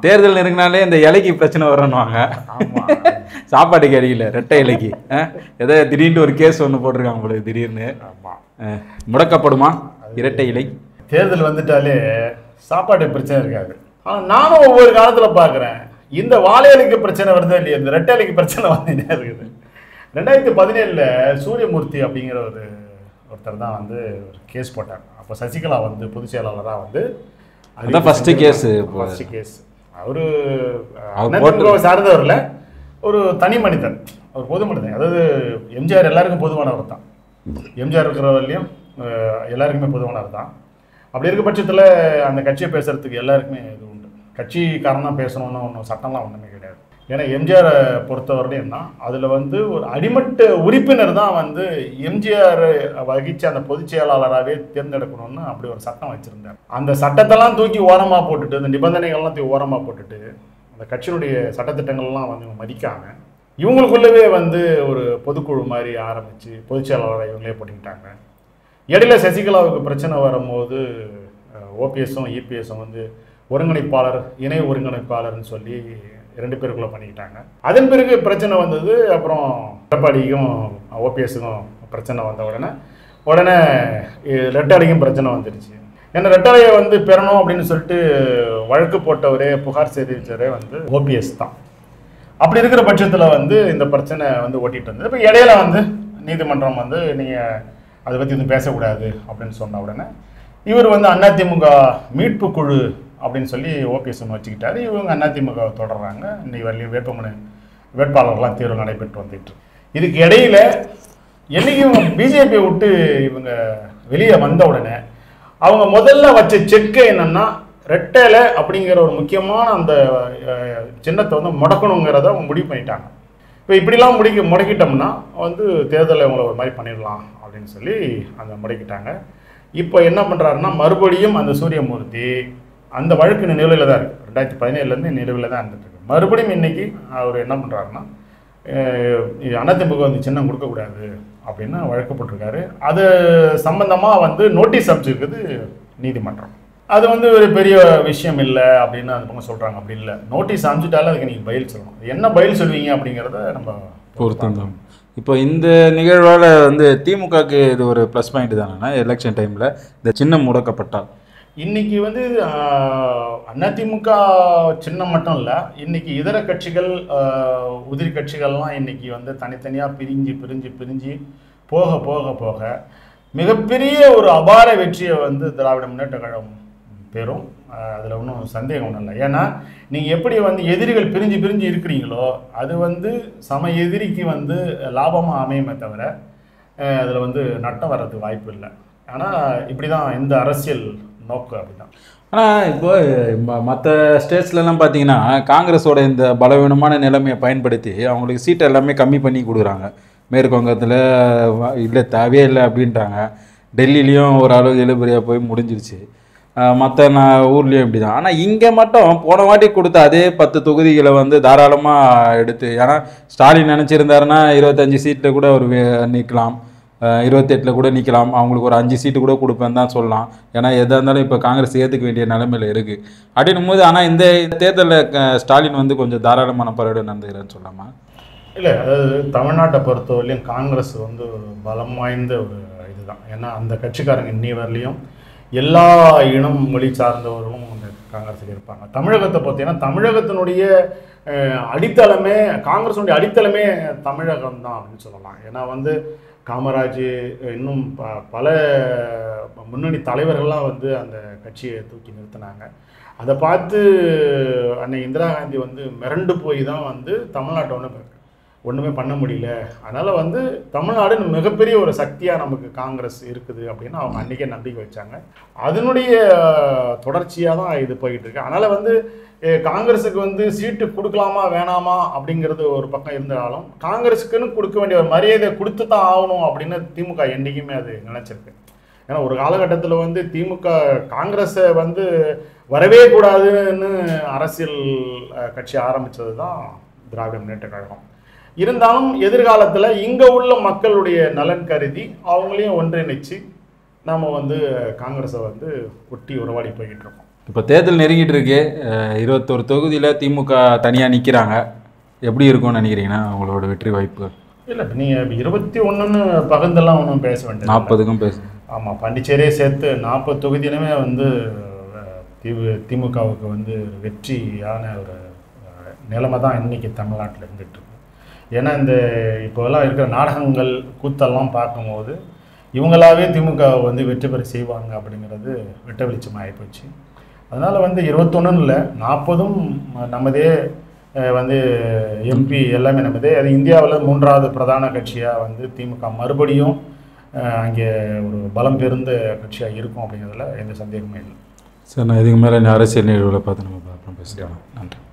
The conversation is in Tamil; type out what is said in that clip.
தேர்தல் நெருங்கினாலே இந்த இலைக்கு பிரச்சனை வரணுவாங்க ஆமா சாப்பாட்டுக்கு அடிக்கல ரெட்டை இலைக்கு அஹ், ஏதோ திடீர்னு ஒரு கேஸ் ஒன்று போட்டிருக்காங்க போல திடீர்னு ஆமா அஹ், முடக்கப்படுமா இரட்டை இலை தேர்தல் வந்துட்டாலே சாப்பாடு பிரச்சனை இருக்காது ஆனா நானும் ஒவ்வொரு காலத்துல பார்க்குறேன் இந்த வாழையலுக்கு பிரச்சனை வருது இல்லையா இந்த ரெட்டை இலைக்கு பிரச்சனை வந்துட்டே இருக்குது ரெண்டாயிரத்தி பதினேழுல சூரியமூர்த்தி அப்படிங்கிற ஒரு ஒருத்தர் தான் வந்து ஒரு கேஸ் போட்டார் அப்போ சசிகலா வந்து பொதுச் செயலாளராக வந்து அதான் first case இப்போ. ஃபர்ஸ்ட் கேஸ் அவரு அவர் அதிமுகவை சார்ந்தவர்ல ஒரு தனி மனிதன் அவர் பொது மனிதன் அதாவது எம்ஜிஆர் எல்லாருக்கும் பொதுவானவர் தான் எம்ஜிஆர் இருக்கிறவர்லையும் அஹ், எல்லாருக்குமே பொதுவானவர் தான் அப்படி இருக்க பட்சத்தில் அந்த கட்சியை பேசுறதுக்கு எல்லாருக்குமே இது உண்டு கட்சிக்காரன் தான் பேசணும்னு ஒன்றும் சட்டம்லாம் ஒன்றுமே கிடையாது ஏன்னா எம்ஜிஆரை பொறுத்தவரையிலும் தான் அதில் வந்து ஒரு அடிமட்ட உறுப்பினர் தான் வந்து எம்ஜிஆர் வகிச்ச அந்த பொதுச் செயலாளராகவே தேர்ந்தெடுக்கணும்னு அப்படி ஒரு சட்டம் வச்சுருந்தார் அந்த சட்டத்தெல்லாம் தூக்கி ஓரமாக போட்டுட்டு அந்த நிபந்தனைகள்லாம் தூக்கி ஓரமாக போட்டுட்டு அந்த கட்சியினுடைய சட்டத்திட்டங்கள்லாம் வந்து மதிக்காம இவங்களுக்குள்ளவே வந்து ஒரு பொதுக்குழு மாதிரி ஆரம்பித்து பொதுச் செயலாளரை இவங்களே போட்டுக்கிட்டாங்க இடையில சசிகலாவுக்கு பிரச்சனை வரும்போது ஓபிஎஸும் இபிஎஸும் வந்து ஒருங்கிணைப்பாளர் இணை ஒருங்கிணைப்பாளர்னு சொல்லி ரெண்டு பேருக்குள்ள பண்ணிக்கிட்டாங்க அதன் பிறகு பிரச்சனை வந்தது அப்புறம் எடப்பாடிக்கும் ஓபிஎஸ்க்கும் பிரச்சனை வந்த உடனே உடனே ரெட்டாளிக்கும் பிரச்சனை வந்துடுச்சு ஏன்னா ரெட்டாளையை வந்து பெறணும் அப்படின்னு சொல்லிட்டு வழக்கு போட்டவரே புகார் தெரிவித்தவரே வந்து ஓபிஎஸ் தான் அப்படி இருக்கிற பட்சத்தில் வந்து இந்த பிரச்சனை வந்து ஓட்டிட்டு இருந்தது இப்போ இடையில வந்து நீதிமன்றம் வந்து நீங்கள் அதை பற்றி எதுவும் பேசக்கூடாது அப்படின்னு சொன்ன உடனே இவர் வந்து அதிமுக மீட்பு குழு அப்படின்னு சொல்லி ஓபிஎஸ் ஒன்று வச்சுக்கிட்டாரு இவங்க அதிமுக தொடர்றாங்க இன்னைக்கு வரலையும் வேட்புமனு வேட்பாளர்லாம் தேர்வு நடைபெற்று வந்துட்டு இருக்கு. இதுக்கு இடையில என்னைக்கு இவங்க பிஜேபியை விட்டு இவங்க வெளியே வந்த உடனே அவங்க முதல்ல வச்ச செக்கு என்னன்னா ரெட்டேல அப்படிங்கிற ஒரு முக்கியமான அந்த அஹ், சின்னத்தை வந்து முடக்கணுங்கிறத அவங்க முடிவு பண்ணிட்டாங்க இப்போ இப்படிலாம் முடிக்க முடக்கிட்டோம்னா வந்து தேர்தலில் இவங்களை ஒரு மாதிரி பண்ணிடலாம் அப்படின்னு சொல்லி அந்த முடக்கிட்டாங்க இப்போ என்ன பண்ணுறாருன்னா மறுபடியும் அந்த சூரியமூர்த்தி அந்த வழக்கு நிலுவையில் தான் இருக்குது ரெண்டாயிரத்தி பதினேழுலேருந்து நிலுவையில் தான் இருந்துட்டு இருக்கு மறுபடியும் இன்னைக்கு அவர் என்ன பண்ணுறாருன்னா அதிமுக வந்து சின்னம் கொடுக்கக்கூடாது அப்படின்னு வழக்கு போட்டிருக்காரு அது சம்பந்தமாக வந்து நோட்டீஸ் அனுப்பிச்சிருக்குது நீதிமன்றம் அது வந்து ஒரு பெரிய விஷயம் இல்லை அப்படின்னு அந்த பக்கம் சொல்கிறாங்க அப்படி இல்லை நோட்டீஸ் அனுப்பிச்சிட்டாலும் அதுக்கு நீங்கள் பதில் சொல்லணும் என்ன பதில் சொல்வீங்க அப்படிங்கிறத நம்ம பொறுத்திருந்தோம் இப்போ இந்த நிகழ்வால் வந்து திமுகக்கு இது ஒரு ப்ளஸ் பாயிண்ட் தானே எலெக்ஷன் டைமில் இந்த சின்னம் முடக்கப்பட்டால் இன்னைக்கு வந்து ஆஹ், அதிமுக சின்னம் மட்டும் இல்லை இன்னைக்கு இதர கட்சிகள் ஆஹ், உதிரி கட்சிகள்லாம் இன்னைக்கு வந்து தனித்தனியாக பிரிஞ்சு பிரிஞ்சு பிரிஞ்சு போக போக போக மிகப்பெரிய ஒரு அபார வெற்றியை வந்து திராவிட முன்னேற்ற கழகம் பெறும் அதில் ஒன்றும் சந்தேகம் ஒன்றும் இல்லை ஏன்னா நீங்கள் எப்படி வந்து எதிரிகள் பிரிஞ்சு பிரிஞ்சு இருக்கிறீங்களோ அது வந்து சம எதிரிக்கு வந்து லாபமாக அமையுமே தவிர அதில் வந்து நட்டம் வர்றதுக்கு வாய்ப்பு இல்லை ஆனால் இப்படி தான் இந்த அரசியல் நோக்கு அப்படிதான் ஆனால் இப்போ மற்ற ஸ்டேட்ஸ்லலாம் பார்த்தீங்கன்னா காங்கிரஸோட இந்த பலவீனமான நிலைமையை பயன்படுத்தி அவங்களுக்கு சீட்டை எல்லாமே கம்மி பண்ணி கொடுக்குறாங்க மேற்கு வங்கத்தில் இல்லை தேவையே இல்லை அப்படின்ட்டாங்க டெல்லிலையும் ஓரளவு எழுபறியாக போய் முடிஞ்சிருச்சு மற்ற நான் ஊர்லேயும் இப்படி தான் ஆனால் இங்கே மட்டும் போன வாட்டி கொடுத்த அதே பத்து தொகுதிகளை வந்து தாராளமாக எடுத்து ஏன்னா ஸ்டாலின் நினச்சிருந்தாருன்னா இருபத்தஞ்சி சீட்டில் கூட அவர் நிற்கலாம் இருபத்தெட்டில் கூட நிற்கலாம் அவங்களுக்கு ஒரு அஞ்சு சீட்டு கூட கொடுப்பேன்னு தான் சொல்லலாம் ஏன்னா எதாக இருந்தாலும் இப்போ காங்கிரஸ் ஏற்றுக்க வேண்டிய நிலைமையில் இருக்குது அப்படின்னும் போது ஆனால் இந்த தேர்தலில் ஸ்டாலின் வந்து கொஞ்சம் தாராளமான பரவாயில்ல நடந்துக்கிறேன்னு சொல்லலாமா இல்லை அதாவது தமிழ்நாட்டை பொறுத்தவரையிலையும் காங்கிரஸ் வந்து ஒரு பலம் வாய்ந்த ஒரு இதுதான் ஏன்னா அந்த கட்சிக்காரங்க இன்னி வரலையும் எல்லா இனம் மொழி சார்ந்தவர்களும் அந்த காங்கிரஸில் இருப்பாங்க தமிழகத்தை பார்த்தீங்கன்னா தமிழகத்தினுடைய அஹ், அடித்தளமே காங்கிரஸினுடைய அடித்தளமே தமிழகம் தான் அப்படின்னு சொல்லலாம் ஏன்னா வந்து காமராஜ் இன்னும் ப பல முன்னணி தலைவர்கள்லாம் வந்து அந்த கட்சியை தூக்கி நிறுத்தினாங்க அதை பார்த்து அன்னை இந்திரா காந்தி வந்து மிரண்டு போய் தான் வந்து தமிழ்நாட்டை ஒன்று ஒன்றுமே பண்ண முடியல அதனால் வந்து தமிழ்நாடு மிகப்பெரிய ஒரு சக்தியாக நமக்கு காங்கிரஸ் இருக்குது அப்படின்னு அவங்க அன்றைக்கே நம்பிக்கை வச்சாங்க அதனுடைய தொடர்ச்சியாக தான் இது போய்கிட்டு இருக்கு அதனால் வந்து அஹ், காங்கிரஸுக்கு வந்து சீட்டு கொடுக்கலாமா வேணாமா அப்படிங்கிறது ஒரு பக்கம் இருந்தாலும் காங்கிரஸுக்குன்னு கொடுக்க வேண்டிய ஒரு மரியாதை கொடுத்து தான் ஆகணும் அப்படின்னு திமுக என்றைக்குமே அது நினச்சிருக்கு ஏன்னா ஒரு காலகட்டத்தில் வந்து திமுக காங்கிரஸை வந்து வரவே கூடாதுன்னு அரசியல் அஹ், கட்சி ஆரம்பித்தது தான் திராவிட முன்னேற்ற கழகம் இருந்தாலும் எதிர்காலத்தில் இங்கே உள்ள மக்களுடைய நலன் கருதி அவங்களையும் ஒன்றிணைச்சு நாம் வந்து காங்கிரஸை வந்து ஒட்டி உறவாடி போய்கிட்டு இருக்கோம் இப்போ தேர்தல் நெருங்கிட்டு இருக்கு அஹ், இருபத்தொரு தொகுதியில் திமுக தனியாக நிற்கிறாங்க எப்படி இருக்கும்னு நினைக்கிறீங்கன்னா அவங்களோட வெற்றி வாய்ப்பு இல்லை இப்போ நீங்கள் இருபத்தி ஒன்றுன்னு பகிர்ந்தெல்லாம் ஒன்றும் பேச வேண்டியது நாற்பதுக்கும் பேசு ஆமாம் பாண்டிச்சேரியே சேர்த்து நாற்பது தொகுதியிலுமே வந்து அஹ், திமு திமுகவுக்கு வந்து வெற்றியான ஒரு அஹ், நிலைமை தான் இன்னைக்கு தமிழ்நாட்டில் இருந்துட்டு இருக்கு ஏன்னா இந்த இப்போலாம் இருக்கிற நாடகங்கள் கூத்தெல்லாம் பார்க்கும்போது இவங்களாவே திமுக வந்து வெற்றி பெற செய்வாங்க அப்படிங்கிறது வெட்ட வெளிச்சமாக ஆகிப்போச்சு அதனால் வந்து இருபத்தொன்னுன்னு இல்லை நாற்பதும் நமதே அஹ், வந்து எம்பி எல்லாமே நமதே அது இந்தியாவில் மூன்றாவது பிரதான கட்சியாக வந்து திமுக மறுபடியும் அஹ், அங்கே ஒரு பலம் பெருந்த கட்சியாக இருக்கும் அப்படிங்கிறதுல எந்த சந்தேகமே இல்லை சார் நான் இதுக்கு மேலே அரசியல் நிகழ்வுகளை பார்த்து நம்ம அப்புறம் பேசுகிறேன் நன்றி